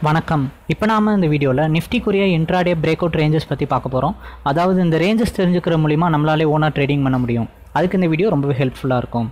வணக்கம் இப்போ நாம இந்த வீடியோவில் நிஃப்டிக்குரிய இன்ட்ராடே பிரேக் அவுட் ரேஞ்சஸ் பற்றி பார்க்க போகிறோம் அதாவது இந்த ரேஞ்சஸ் தெரிஞ்சுக்கிற மூலிமா நம்மளாலே ஓனாக ட்ரேடிங் பண்ண முடியும் அதுக்கு இந்த வீடியோ ரொம்பவே ஹெல்ப்ஃபுல்லாக இருக்கும்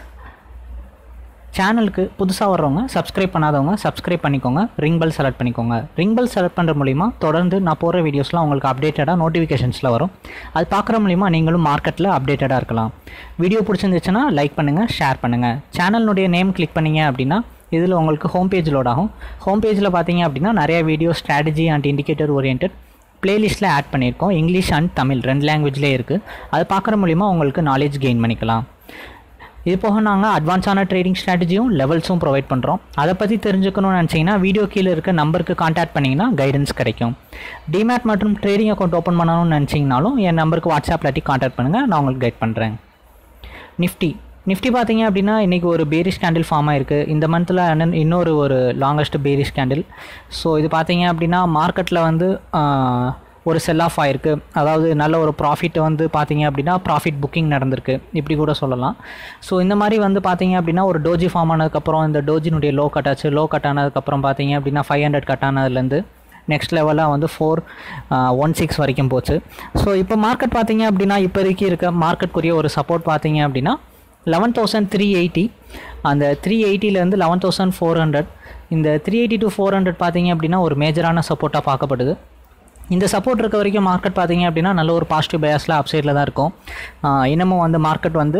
சேனலுக்கு புதுசாக வர்றவங்க சப்ஸ்கிரைப் பண்ணாதவங்க சப்ஸ்கிரைப் பண்ணிக்கோங்க ரிங் பெல் செலக்ட் பண்ணிக்கோங்க ரிங் பெல் செலக்ட் பண்ணுற மூலிமா தொடர்ந்து நான் போடுற வீடியோஸ்லாம் உங்களுக்கு அப்டேட்டடாக நோட்டிஃபிகேஷன்ஸில் வரும் அது பார்க்குற மூலிமா நீங்களும் மார்க்கெட்டில் அப்டேட்டடாக இருக்கலாம் வீடியோ பிடிச்சிருந்துச்சுன்னா லைக் பண்ணுங்கள் ஷேர் பண்ணுங்கள் சேனலினுடைய நேம் கிளிக் பண்ணீங்க அப்படின்னா இதில் உங்களுக்கு ஹோம் பேஜ் லோட் ஆகும் ஹோம் பேஜில் பார்த்தீங்க அப்படின்னா நிறைய video strategy and indicator oriented பிளேலிஸ்ட்டில் ஆட் பண்ணியிருக்கோம் இங்கிலீஷ் அண்ட் தமிழ் ரெண்டு லாங்குவேஜ்லேயே இருக்குது அது பார்க்குற மூலிமா உங்களுக்கு நாலேஜ் கெயின் பண்ணிக்கலாம் இது போக நாங்கள் அட்வான்ஸான ட்ரேடிங் ஸ்ட்ராட்டஜியும் லெவல்ஸும் ப்ரொவைட் பண்ணுறோம் அதை பற்றி தெரிஞ்சுக்கணும்னு நினச்சிங்கன்னா வீடியோ கீழே இருக்க நம்பருக்கு காண்டாக்ட் பண்ணிங்கன்னா கைடன்ஸ் கிடைக்கும் டிமேட் மற்றும் ட்ரேடிங் அக்கௌண்ட் ஓப்பன் பண்ணணும்னு நினச்சிங்கனாலும் என் நம்பருக்கு வாட்ஸ்அப் இல்லாட்டி காண்டாக்ட் பண்ணுங்கள் நான் உங்களுக்கு கைட் பண்ணுறேன் நிஃப்டி நிஃப்டி பார்த்தீங்க அப்படின்னா இன்றைக்கி ஒரு பேரிஷ் கேண்டில் ஃபார்ம் ஆயிருக்கு இந்த மந்தில் இன்னொரு ஒரு லாங்கஸ்ட் பேரிஷ் கேண்டில் ஸோ இது பார்த்தீங்க அப்படின்னா மார்க்கெட்டில் வந்து ஆஹ், ஒரு செல் ஆஃப் ஆயிருக்கு அதாவது நல்ல ஒரு ப்ராஃபிட் வந்து பார்த்தீங்க அப்படின்னா ப்ராஃபிட் புக்கிங் நடந்திருக்கு இப்படி கூட சொல்லலாம் ஸோ இந்த மாதிரி வந்து பார்த்தீங்க அப்படின்னா ஒரு டோஜி ஃபார்ம் ஆனதுக்கப்புறம் இந்த டோஜினுடைய லோ கட் ஆச்சு லோ கட் ஆனதுக்கப்புறம் பார்த்தீங்க அப்படின்னா ஃபைவ் ஹண்ட்ரட் கட் ஆனதுலேருந்து நெக்ஸ்ட் லெவலாக வந்து ஃபோர் ஒன் சிக்ஸ் வரைக்கும் போச்சு ஸோ இப்போ மார்க்கெட் பார்த்தீங்க அப்படின்னா இப்போதைக்கு இருக்க மார்க்கெட்குரிய ஒரு சப்போர்ட் பார்த்தீங்க அப்படின்னா லெவன் தௌசண்ட் த்ரீ எயிட்டி அந்த த்ரீ எயிட்டிலேருந்து லெவன் தௌசண்ட் ஃபோர் ஹண்ட்ரட் இந்த three eighty to four hundred பார்த்தீங்க அப்படின்னா ஒரு மேஜரான சப்போர்ட்டாக பார்க்கப்படுது இந்த சப்போர்ட் இருக்க வரைக்கும் மார்க்கெட் பார்த்தீங்க அப்படின்னா நல்ல ஒரு பாசிட்டிவ் பயாஸில் அப்சைடில் தான் இருக்கும் ஆஹ் இன்னமும் வந்து மார்க்கெட் வந்து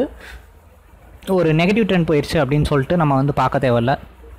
ஒரு நெகட்டிவ் ட்ரெண்ட் போயிடுச்சு அப்படின்னு சொல்லிட்டு நம்ம வந்து பார்க்க தேவையில்ல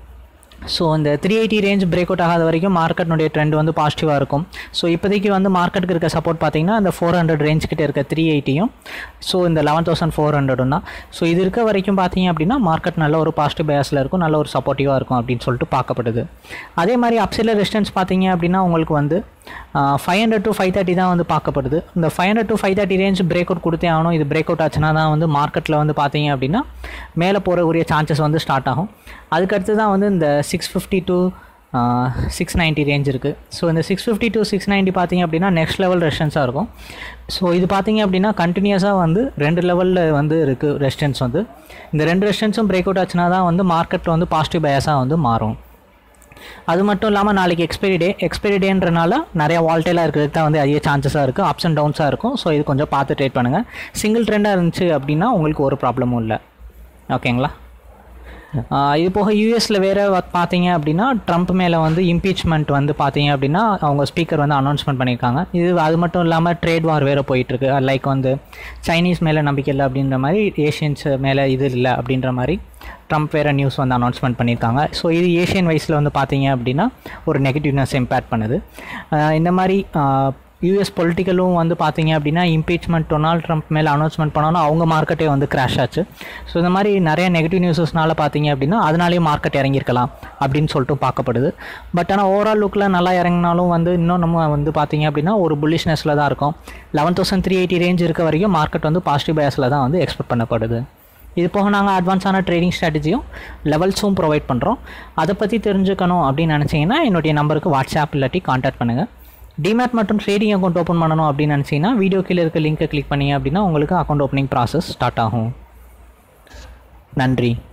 ஸோ இந்த three eighty range breakout ஆகாத வரைக்கும் மார்க்கெட்னுடைய ட்ரெண்ட் வந்து பாசிட்டிவாக இருக்கும் ஸோ இப்போதைக்கு வந்து மார்க்கெட்டுக்கு இருக்க சப்போர்ட் பார்த்தீங்கன்னா இந்த ஃபோர் ஹண்ட்ரட் ரேஞ்ச் கிட்ட இருக்க த்ரீ எயிட்டியும் ஸோ இந்த லெவன் தௌசண்ட் ஃபோர் ஹண்ட்ரடும் தான் ஸோ இது இருக்க வரைக்கும் பார்த்தீங்க அப்படின்னா மார்க்கெட் நல்ல ஒரு பாசிட்டிவ் பேஸில் இருக்கும் நல்ல ஒரு சப்போர்ட்டிவாக இருக்கும் அப்படின்னு சொல்லிட்டு பார்க்கப்படுது அதே மாதிரி அப்சைடில் ரெசிஸ்டன்ஸ் பார்த்தீங்க அப்படின்னா உங்களுக்கு வந்து five hundred to five thirty தான் வந்து பார்க்கப்படுது இந்த five hundred to five thirty range breakout கொடுத்தே ஆகணும் இது பிரேக் அவுட் ஆச்சுன்னா தான் வந்து மார்க்கெட்டில் வந்து பார்த்தீங்க அப்படின்னா மேலே போகிறக்கூடிய சான்சஸ் வந்து ஸ்டார்ட் ஆகும் அதுக்கடுத்து தான் வந்து இந்த six fifty to six ninety range இருக்குது ஸோ இந்த six fifty to six ninety பார்த்தீங்க அப்படின்னா நெக்ஸ்ட் லெவல் ரெஸ்டன்ஸாக இருக்கும் ஸோ இது பார்த்தீங்க அப்படின்னா கண்டினியூஸாக வந்து ரெண்டு லெவலில் வந்து இருக்குது ரெஸ்டன்ஸ் வந்து இந்த ரெண்டு ரெஸ்டன்ஸும் பிரேக் அவுட் ஆச்சுன்னா தான் வந்து மார்க்கெட்டில் வந்து பாசிட்டிவ் பயாஸாக வந்து மாறும் அது மட்டும் இல்லாமல் நாளைக்கு எக்ஸ்பைரி டே எக்ஸ்பைரி டேன்றனால நிறைய வால்டேலாக இருக்கிறதுக்கு தான் வந்து அதிக சான்சஸாக இருக்குது அப்ஸ் அண்ட் டவுன்ஸாக இருக்கும் ஸோ இது கொஞ்சம் பார்த்து ட்ரேட் பண்ணுங்கள் சிங்கிள் ட்ரெண்டாக இருந்துச்சு அப்படின்னா உங்களுக்கு ஒரு ப்ராப்ளமும் இல்லை ஓகேங்களா ஆஹ் இது போக யூஎஸில் வேறு பார்த்தீங்க அப்படின்னா ட்ரம்ப் மேலே வந்து இம்பீச்மெண்ட் வந்து பார்த்தீங்க அப்படின்னா அவங்க ஸ்பீக்கர் வந்து அனௌன்ஸ்மெண்ட் பண்ணியிருக்காங்க இது அது மட்டும் இல்லாமல் ட்ரேட் வார் வேறு போயிட்டுருக்கு லைக் வந்து சைனீஸ் மேலே நம்பிக்கை இல்லை அப்படின்ற மாதிரி ஏஷியன்ஸ் மேலே இது இல்லை அப்படின்ற மாதிரி ட்ரம்ப் வேறு நியூஸ் வந்து அனௌன்ஸ்மெண்ட் பண்ணியிருக்காங்க ஸோ இது ஏஷியன் வைஸில் வந்து பார்த்தீங்க அப்படின்னா ஒரு நெகட்டிவ்னஸ் இம்பேக்ட் பண்ணுது ஆஹ் இந்த மாதிரி யூஎஸ் பொலிட்டிக்கலும் வந்து பார்த்தீங்க அப்படின்னா இம்பீச்மெண்ட் டொனால்ட் ட்ரம்ப் மேலே அனௌன்ஸ்மெண்ட் பண்ணோன்னா அவங்க மார்க்கெட்டே வந்து கிராஷ் ஆச்சு ஸோ இந்த மாதிரி நிறைய நெகட்டிவ் நியூஸஸ்னால பார்த்தீங்க அப்படின்னா அதனாலேயும் மார்க்கெட் இறங்கியிருக்கலாம் அப்படின்னு சொல்லிட்டு பார்க்கப்படுது பட் ஆனால் ஓவரால் லுக்கில் நல்லா இறங்கினாலும் வந்து இன்னும் நம்ம வந்து பார்த்தீங்க அப்படின்னா ஒரு புல்லிஷ்னஸில் தான் இருக்கும் eleven thousand three eighty range இருக்க வரைக்கும் மார்க்கெட் வந்து பாசிட்டிவ் பயாஸில் தான் வந்து எக்ஸ்பெக்ட் பண்ணப்படுது இது போக நாங்கள் அட்வான்ஸான ட்ரேடிங் ஸ்ட்ராட்டஜியும் லெவல்ஸும் ப்ரொவைட் பண்ணுறோம் அதை பற்றி தெரிஞ்சுக்கணும் அப்படின்னு நினச்சிங்கன்னா என்னுடைய நம்பருக்கு வாட்ஸ்அப் இல்லாட்டி காண்டாக்ட் பண்ணுங்கள் டிமேட் மற்றும் ட்ரேடிங் அக்கௌண்ட் ஓப்பன் பண்ணணும் அப்படின்னு நினச்சிங்கன்னா வீடியோ கீழே இருக்க லிங்கை கிளிக் பண்ணீங்க அப்படின்னா உங்களுக்கு அக்கௌண்ட் ஓப்பனிங் ப்ராசஸ் ஸ்டார்ட் ஆகும் நன்றி